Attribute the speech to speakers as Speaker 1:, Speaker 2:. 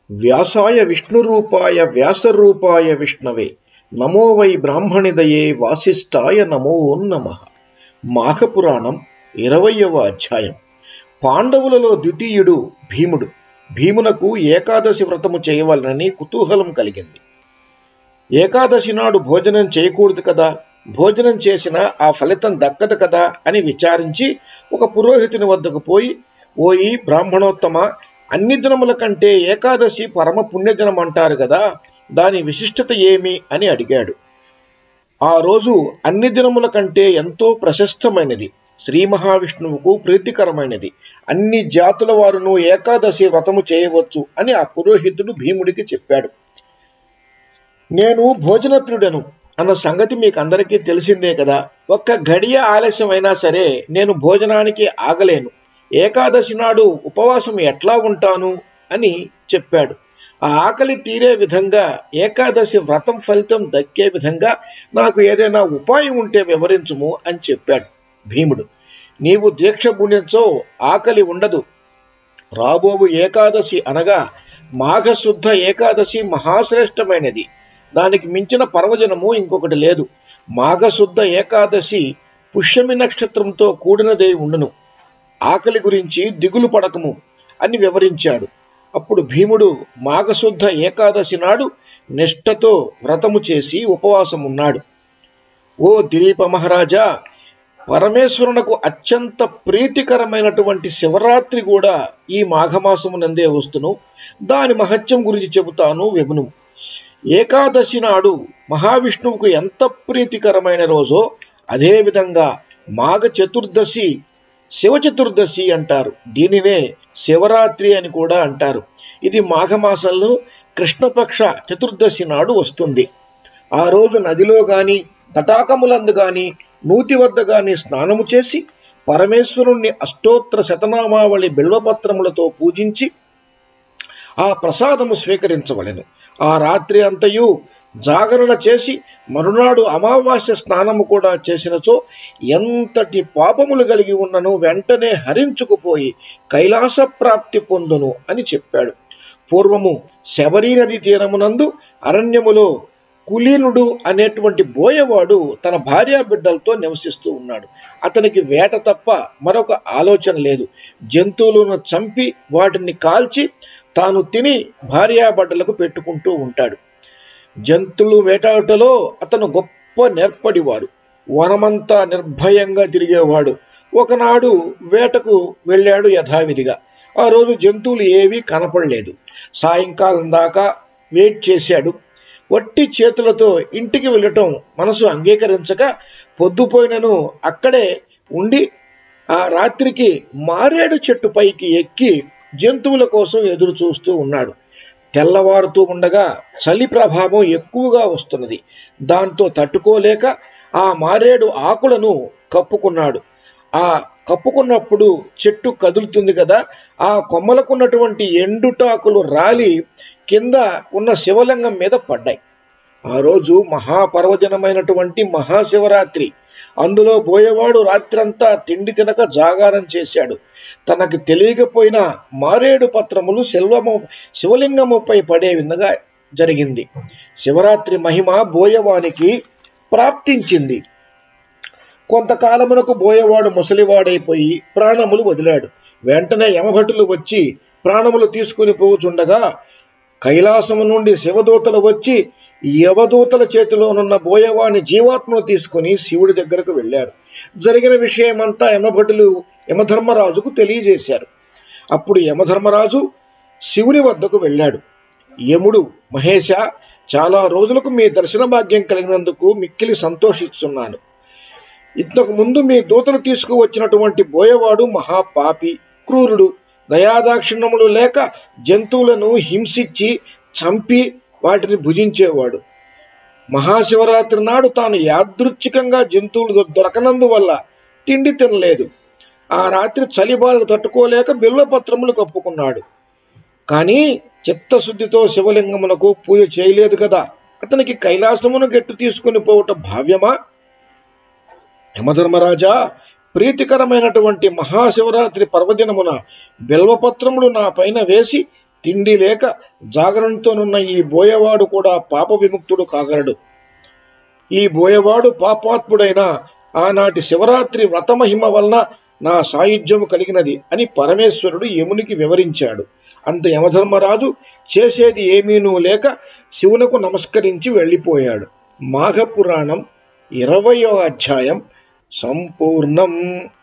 Speaker 1: వ్యాసాయ విష్ణురూపాయ వ్యాసరూపాయ విష్ణవే నమో వై బ్రాహ్మణిదయే వాసిష్ఠాయ నమో నమ మాఘపురాణం ఇరవయవ అధ్యాయం పాండవులలో ద్వితీయుడు భీముడు భీమునకు ఏకాదశి వ్రతము చేయవలనని కుతూహలం కలిగింది ఏకాదశి నాడు భోజనం చేయకూడదు కదా భోజనం చేసినా ఆ ఫలితం దక్కదు కదా అని విచారించి ఒక పురోహితుని వద్దకు పోయి ఓయి బ్రాహ్మణోత్తమ అన్ని దినముల కంటే ఏకాదశి పరమ పుణ్యదినం అంటారు కదా దాని విశిష్టత ఏమి అని అడిగాడు ఆ రోజు అన్ని దినముల కంటే ఎంతో ప్రశస్తమైనది శ్రీ మహావిష్ణువుకు ప్రీతికరమైనది అన్ని జాతుల వారును ఏకాదశి వ్రతము చేయవచ్చు అని ఆ పురోహితుడు భీముడికి చెప్పాడు నేను భోజన ప్రియుడను అన్న సంగతి మీకు అందరికీ తెలిసిందే కదా ఒక్క గడియ ఆలస్యమైనా సరే నేను భోజనానికి ఆగలేను ఏకాదశి నాడు ఉపవాసం ఎట్లా ఉంటాను అని చెప్పాడు ఆ ఆకలి తీరే విధంగా ఏకాదశి వ్రతం ఫలితం దక్కే విధంగా నాకు ఏదైనా ఉపాయం ఉంటే వివరించుము అని చెప్పాడు భీముడు నీవు దీక్ష గుణించో ఆకలి ఉండదు రాబోవు ఏకాదశి అనగా మాఘశుద్ధ ఏకాదశి మహాశ్రేష్టమైనది దానికి మించిన పర్వజనము ఇంకొకటి లేదు మాఘశుద్ధ ఏకాదశి పుష్యమి నక్షత్రంతో కూడినదే ఉండును ఆకలి గురించి దిగులు పడకము అని వివరించాడు అప్పుడు భీముడు మాఘశుద్ధ ఏకాదశి నాడు నిష్ఠతో వ్రతము చేసి ఉపవాసం ఉన్నాడు ఓ దిలీప మహారాజా పరమేశ్వరునకు అత్యంత ప్రీతికరమైనటువంటి శివరాత్రి కూడా ఈ మాఘమాసమునందే వస్తును దాని మహత్యం గురించి చెబుతాను విమును ఏకాదశి నాడు మహావిష్ణువుకు ఎంత ప్రీతికరమైన రోజో అదేవిధంగా మాఘ చతుర్దశి శివ చతుర్దశి అంటారు దీనినే శివరాత్రి అని కూడా అంటారు ఇది మాఘమాసంలో కృష్ణపక్ష చతుర్దశి నాడు వస్తుంది ఆ రోజు నదిలో గాని తటాకములందు గాని నూతి వద్ద గాని స్నానము చేసి పరమేశ్వరుణ్ణి అష్టోత్తర శతనామావళి బిల్వపత్రములతో పూజించి ఆ ప్రసాదము స్వీకరించవలెను ఆ రాత్రి అంతయు జాగరణ చేసి మరునాడు అమావాస్య స్నానము కూడా చేసినచో ఎంతటి పాపములు కలిగి ఉన్నను వెంటనే హరించుకుపోయి కైలాస ప్రాప్తి పొందును అని చెప్పాడు పూర్వము శబరీ నది తీరమునందు అరణ్యములో కులీనుడు అనేటువంటి బోయవాడు తన భార్యా బిడ్డలతో నివసిస్తూ ఉన్నాడు అతనికి వేట తప్ప మరొక ఆలోచన లేదు జంతువులను చంపి వాటిని కాల్చి తాను తిని భార్యాబిడ్డలకు పెట్టుకుంటూ ఉంటాడు జంతువులు వేటాటలో అతను గొప్ప నేర్పడివాడు వనమంతా నిర్భయంగా తిరిగేవాడు ఒకనాడు వేటకు వెళ్ళాడు యథావిధిగా ఆ రోజు జంతువులు ఏవీ కనపడలేదు సాయంకాలం దాకా వెయిట్ చేశాడు వట్టి చేతులతో ఇంటికి వెళ్ళటం మనసు అంగీకరించక పొద్దుపోయినను అక్కడే ఉండి ఆ రాత్రికి మారేడు చెట్టు పైకి ఎక్కి జంతువుల కోసం ఎదురు చూస్తూ ఉన్నాడు తెల్లవారుతూ ఉండగా చలి ప్రభావం ఎక్కువగా వస్తున్నది దాంతో తట్టుకోలేక ఆ మారేడు ఆకులను కప్పుకున్నాడు ఆ కప్పుకున్నప్పుడు చెట్టు కదులుతుంది కదా ఆ కొమ్మలకున్నటువంటి ఎండుటాకులు రాలి కింద ఉన్న శివలింగం మీద పడ్డాయి ఆ రోజు మహాపర్వజనమైనటువంటి మహాశివరాత్రి అందులో బోయేవాడు రాత్రంతా తిండి తినక జాగారం చేశాడు తనకు తెలియకపోయినా మారేడు పత్రములు శిల్వము శివలింగముపై పడే విధంగా జరిగింది శివరాత్రి మహిమ బోయవానికి ప్రాప్తించింది కొంతకాలమునకు బోయవాడు ముసలివాడైపోయి ప్రాణములు వదిలాడు వెంటనే యమభటులు వచ్చి ప్రాణములు తీసుకుని పోచుండగా కైలాసము నుండి శివదూతలు వచ్చి యవదూతల చేతిలోనున్న బోయవాని జీవాత్మను తీసుకుని శివుడి దగ్గరకు వెళ్ళారు జరిగిన విషయమంతా యమభటులు యమధర్మరాజుకు తెలియజేశారు అప్పుడు యమధర్మరాజు శివుని వద్దకు వెళ్ళాడు యముడు మహేశ చాలా రోజులకు మీ దర్శన భాగ్యం కలిగినందుకు మిక్కిలి సంతోషిస్తున్నాను ఇంతకు ముందు మీ దూతలు తీసుకువచ్చినటువంటి బోయవాడు మహాపాపి క్రూరుడు దయాదాక్షిణ్యములు లేక జంతువులను హింసించి చంపి వాటిని భుజించేవాడు మహాశివరాత్రి నాడు తాను యాదృచ్ఛికంగా జంతువులు దొరకనందువల్ల తిండి తినలేదు ఆ రాత్రి చలి బాధ తట్టుకోలేక బిల్వపత్రములు కప్పుకున్నాడు కానీ చిత్తశుద్ధితో శివలింగమునకు పూజ చేయలేదు కదా అతనికి కైలాసమును గట్టు తీసుకుని పోవటం భావ్యమా యమధర్మరాజా ప్రీతికరమైనటువంటి మహాశివరాత్రి పర్వదినమున బిల్వపత్రములు నా పైన వేసి తిండి లేక జాగరణతోనున్న ఈ బోయవాడు కూడా పాప విముక్తుడు కాగలడు ఈ బోయవాడు పాపాత్ముడైన ఆనాటి శివరాత్రి వ్రతమహిమ వలన నా సాయుధ్యము కలిగినది అని పరమేశ్వరుడు యమునికి వివరించాడు అంత యమధర్మరాజు చేసేది ఏమీనూ లేక శివునకు నమస్కరించి వెళ్ళిపోయాడు మాఘ పురాణం ఇరవయో అధ్యాయం సంపూర్ణం